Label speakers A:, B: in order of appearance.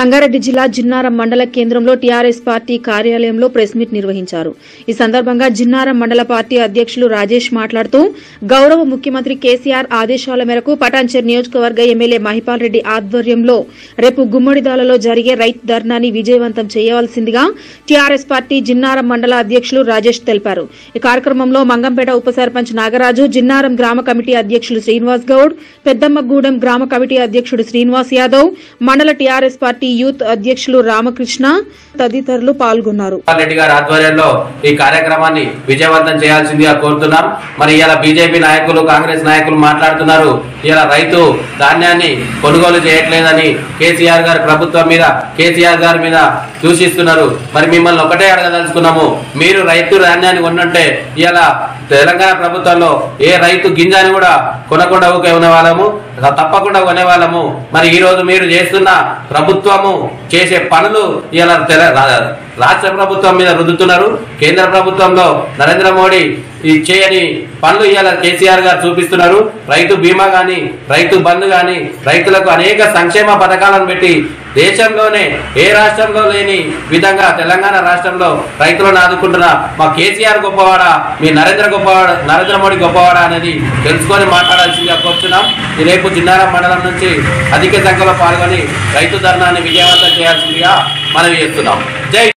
A: సంగారెడ్డి జిల్లా జిన్నారం మండల కేంద్రంలో టీఆర్ఎస్ పార్టీ కార్యాలయంలో ప్రెస్ మీట్ నిర్వహించారు ఈ సందర్భంగా జిన్నారం మండల పార్టీ అధ్యక్షులు రాజేష్ మాట్లాడుతూ గౌరవ ముఖ్యమంత్రి కేసీఆర్ ఆదేశాల మేరకు పటాన్చెర్ నియోజకవర్గ ఎమ్మెల్యే మహిపాల్ రెడ్డి ఆధ్వర్యంలో రేపు గుమ్మడిదాలలో జరిగే రైతు ధర్నాని విజయవంతం చేయవలసిందిగా టీఆర్ఎస్ పార్టీ జిన్నారం మండల అధ్యక్షులు రాజేష్ తెలిపారు ఈ కార్యక్రమంలో మంగంపేట ఉప సర్పంచ్ నాగరాజు జిన్నారం గ్రామ కమిటీ అధ్యక్షులు శ్రీనివాస్ గౌడ్ పెద్దమ్మగూడెం గ్రామ కమిటీ అధ్యక్షుడు శ్రీనివాస్ యాదవ్ మండల టీఆర్ఎస్ పార్టీ యూత్ అధ్యక్షులు రామకృష్ణ తదితరులు పాల్గొన్నారు
B: జగన్మోహన్ రెడ్డి గారి ఆధ్వర్యంలో ఈ కార్యక్రమాన్ని విజయవంతం చేయాల్సిందిగా కోరుతున్నాం మరి ఇలా బీజేపీ నాయకులు కాంగ్రెస్ నాయకులు మాట్లాడుతున్నారు ఇలా రైతు ధాన్యాన్ని కొనుగోలు చేయట్లేదని కేసీఆర్ గారి ప్రభుత్వం మీద కేసీఆర్ గారి మీద దూషిస్తున్నారు మరి మిమ్మల్ని ఒకటే అడగదలుచుకున్నాము మీరు రైతు ధాన్యాన్ని కొనుంటే ఇలా తెలంగాణ ప్రభుత్వంలో ఏ రైతు గింజని కూడా కొనకుండా ఊకే ఉన్న వాళ్ళము తప్పకుండా కొనేవాళ్ళము మరి ఈ రోజు మీరు చేస్తున్న ప్రభుత్వము చేసే పనులు ఇలా తెల- రా- రాష్ట్ర ప్రభుత్వం మీద రుద్దుతున్నారు కేంద్ర ప్రభుత్వంలో నరేంద్ర మోడీ ఈ చేయని పనులు ఇవాళ కేసీఆర్ గారు చూపిస్తున్నారు రైతు బీమా గాని రైతు బంధు గాని రైతులకు అనేక సంక్షేమ పథకాలను పెట్టి దేశంలోనే ఏ రాష్ట్రంలో లేని విధంగా తెలంగాణ రాష్ట్రంలో రైతులను ఆదుకుంటున్న మా కేసీఆర్ గొప్పవాడా మీ నరేంద్ర గొప్పవాడా నరేంద్ర మోడీ గొప్పవాడా అనేది తెలుసుకొని మాట్లాడాల్సిందిగా కోరుతున్నాం ఈ రేపు జిన్నారం మండలం నుంచి అధిక సంఖ్యలో పాల్గొని రైతు ధర్నాన్ని విజయవంతం చేయాల్సిందిగా మనవి చేస్తున్నాం జై